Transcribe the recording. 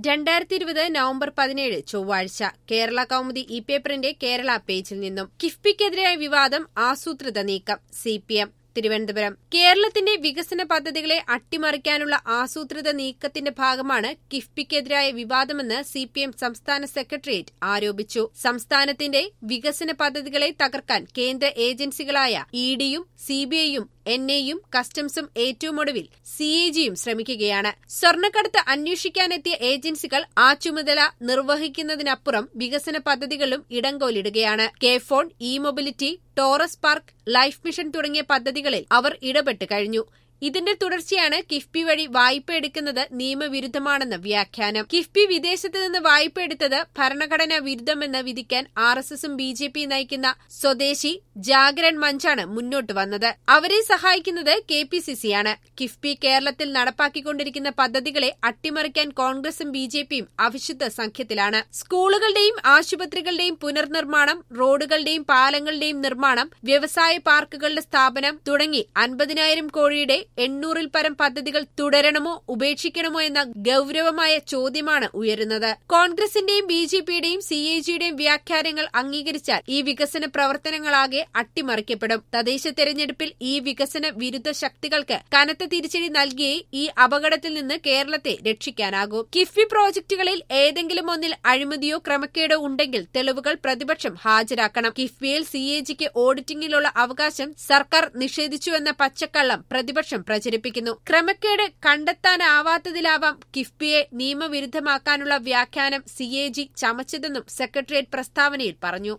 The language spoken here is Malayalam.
രണ്ടായിരത്തി ഇരുപത് നവംബർ പതിനേഴ് ചൊവ്വാഴ്ച കേരള കൗമുദി ഇ പേപ്പറിന്റെ കേരള പേജിൽ നിന്നും കിഫ്ബിക്കെതിരായ വിവാദം ആസൂത്രിത നീക്കം സി പി എം തിരുവനന്തപുരം കേരളത്തിന്റെ വികസന പദ്ധതികളെ അട്ടിമറിക്കാനുള്ള ആസൂത്രിത നീക്കത്തിന്റെ ഭാഗമാണ് കിഫ്ബിക്കെതിരായ വിവാദമെന്ന് സി പി എം സംസ്ഥാന സെക്രട്ടേറിയറ്റ് ആരോപിച്ചു സംസ്ഥാനത്തിന്റെ വികസന പദ്ധതികളെ തകർക്കാൻ കേന്ദ്ര ഏജൻസികളായ ഇ ഡിയും സിബിഐയും എൻ എയും കസ്റ്റംസും ഏറ്റവും ഒടുവിൽ സി എ ജിയും ശ്രമിക്കുകയാണ് സ്വർണ്ണക്കടത്ത് അന്വേഷിക്കാനെത്തിയ ഏജൻസികൾ ആ ചുമതല നിർവഹിക്കുന്നതിനപ്പുറം വികസന പദ്ധതികളും ഇടങ്കോലിടുകയാണ് K phone E mobility Taurus park life mission തുടങ്ങിയ പദ്ധതികളിൽ അവർ ഇടപെട്ട് കഴിഞ്ഞു ഇതിന്റെ തുടർച്ചയാണ് കിഫ്ബി വഴി വായ്പ എടുക്കുന്നത് നിയമവിരുദ്ധമാണെന്ന് വ്യാഖ്യാനം കിഫ്ബി വിദേശത്ത് നിന്ന് വായ്പ എടുത്തത് ഭരണഘടനാ വിരുദ്ധമെന്ന് വിധിക്കാൻ ആർ എസ് എസും ബി ജെ പി നയിക്കുന്ന സ്വദേശി ജാഗരൺ മഞ്ചാണ് മുന്നോട്ട് വന്നത് അവരെ സഹായിക്കുന്നത് കെ പി സി സിയാണ് കിഫ്ബി കേരളത്തിൽ നടപ്പാക്കിക്കൊണ്ടിരിക്കുന്ന പദ്ധതികളെ അട്ടിമറിക്കാൻ കോൺഗ്രസും ബി ജെ പിയും അവിശുദ്ധ സംഖ്യത്തിലാണ് സ്കൂളുകളുടെയും ആശുപത്രികളുടെയും പുനർനിർമ്മാണം റോഡുകളുടെയും പാലങ്ങളുടെയും നിർമ്മാണം വ്യവസായ പാർക്കുകളുടെ സ്ഥാപനം തുടങ്ങി അൻപതിനായിരം കോടിയുടെ എണ്ണൂറിൽ പരം പദ്ധതികൾ തുടരണമോ ഉപേക്ഷിക്കണമോ എന്ന ഗൌരവമായ ചോദ്യമാണ് ഉയരുന്നത് കോൺഗ്രസിന്റെയും ബി ജെ പിയുടെയും സി എ ജിയുടെയും വ്യാഖ്യാനങ്ങൾ അംഗീകരിച്ചാൽ ഈ വികസന പ്രവർത്തനങ്ങളാകെ അട്ടിമറിക്കപ്പെടും തദ്ദേശ തെരഞ്ഞെടുപ്പിൽ ഈ വികസന വിരുദ്ധ ശക്തികൾക്ക് കനത്ത തിരിച്ചടി നൽകിയേ ഈ അപകടത്തിൽ നിന്ന് കേരളത്തെ രക്ഷിക്കാനാകൂ കിഫ്ബി പ്രോജക്ടുകളിൽ ഏതെങ്കിലും ഒന്നിൽ അഴിമതിയോ ക്രമക്കേടോ ഉണ്ടെങ്കിൽ തെളിവുകൾ പ്രതിപക്ഷം ഹാജരാക്കണം കിഫ്ബിയിൽ സി എ ജിക്ക് ഓഡിറ്റിംഗിലുള്ള അവകാശം സർക്കാർ നിഷേധിച്ചുവെന്ന പച്ചക്കള്ളം പ്രതിപക്ഷം പ്രചരിപ്പിക്കുന്നു ക്രമക്കേട് കണ്ടെത്താനാവാത്തതിലാവാം കിഫ്ബിയെ നിയമവിരുദ്ധമാക്കാനുള്ള വ്യാഖ്യാനം സി എ ജി ചമച്ചതെന്നും സെക്രട്ടേറിയറ്റ് പ്രസ്താവനയിൽ പറഞ്ഞു